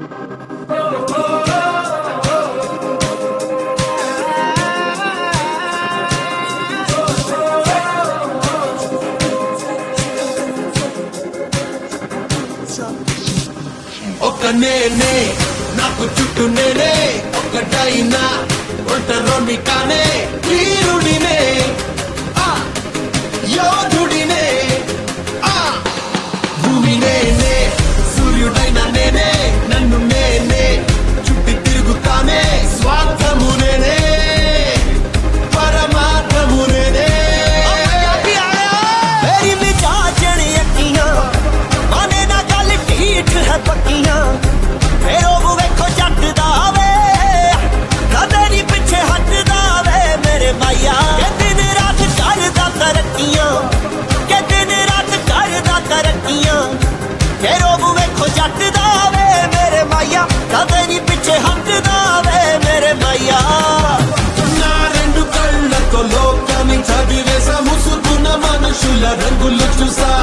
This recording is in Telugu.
ఒక నేనే నాకు చుట్టూ నేనే ఒకటైనా ఒంటరోని కానే వీరుడినే ఆ, యోధుడినే ఆ, భూమి నేనే సూర్యుడైన నేనే నన్ను నేనే చుట్టి తిరుగుతానే స్వార్థము నేనే పరమార్థము నేనే ਮੇਰੀ ਮਿਜਾਜਣ ਅੱਖੀਆਂ ਮਾਨੇ ਨਾ ਗੱਲ ਢੀਠ ਹੈ ਪੱਕੀਆਂ ਫੇਰ ਉਹ ਵੇਖੋ ਜੱਟ ਦਾ ਵੇ ਕਦੇ ਨੀ ਪਿੱਛੇ ਹਟਦਾ ਵੇ ਮੇਰੇ ਮਾਇਆ ਕਿ ਦਿਨ ਰਾਤ ਕਰਦਾ ਤਰੱਕੀਆਂ ਕਿ ਦਿਨ ਰਾਤ ਕਰਦਾ ਤਰੱਕੀਆਂ ਫੇਰ ਉਹ ਵੇਖੋ ਜੱਟ ਦਾ ਵੇ ਮੇਰੇ ਮਾਇਆ ਕਦੇ ਨੀ ਪਿੱਛੇ ਹਟਦਾ ਵੇ ਮੇਰੇ ਮਾਇਆ నా రెండు కళ్ళతో లోకాన్ని చదివేసా ముసుగున్న మనుషుల రంగులు చూసా